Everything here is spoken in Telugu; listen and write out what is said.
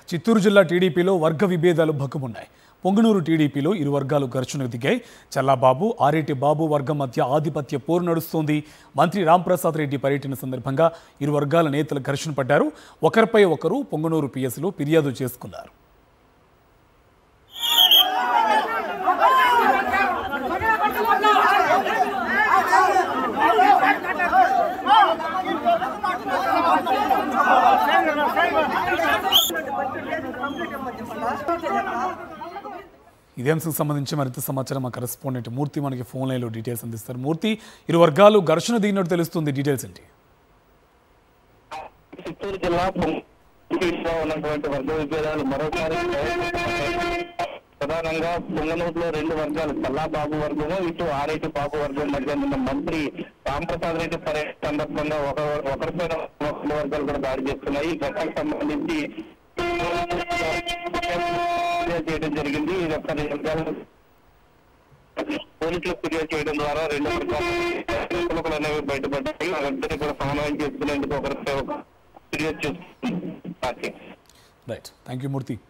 చిత్తూరు జిల్లా టీడీపీలో వర్గ విభేదాలు భగ్గుమున్నాయి పొంగనూరు టీడీపీలో ఇరు వర్గాలు ఘర్షణకు దిగాయి చల్లాబాబు ఆరేటి బాబు వర్గం మధ్య ఆధిపత్య పోరు నడుస్తోంది మంత్రి రాంప్రసాద్ రెడ్డి పర్యటన సందర్భంగా ఇరు వర్గాల నేతలు ఘర్షణ పడ్డారు ఒకరిపై ఒకరు పొంగనూరు పిఎస్లో ఫిర్యాదు చేసుకున్నారు ఇదే అంశం సంబంధించి మరింత సమాచారం మా కరెస్పాండెంట్ మూర్తి మనకి ఫోన్ లైన్లో డీటెయిల్స్ అందిస్తారు మూర్తి ఇరు వర్గాలు ఘర్షణ దిగినట్టు తెలుస్తుంది డీటెయిల్స్ ఏంటి చిత్తూరు జిల్లా పొంగనూరులో ఉన్నటువంటి వర్గ విభేదాలు మరోసారి ప్రధానంగా పొంగనూరులో రెండు వర్గాలు చల్లాబాబు వర్గము ఇటు ఆరేటి బాబు వర్గం మధ్య నిన్న మంత్రి రాంప్రసాద్ రెడ్డి పర్యటన సందర్భంగా ఒక ఒకరిపైన రెండు వర్గాలు కూడా దాడి చేస్తున్నాయి ఈ ఘటనకు సంబంధించి ఫిర్యాదు చేయడం జరిగింది ఇది ఒక రెండు వర్గాలు పోలీసులు ఫిర్యాదు చేయడం ద్వారా రెండు వర్గాలు అనేవి బయటపడ్డాయి వాళ్ళందరినీ కూడా సమన్వయం చేసుకునేందుకు ఒకరిపై ఒక ఫిర్యాదు చేస్తుంది party right thank you Murthy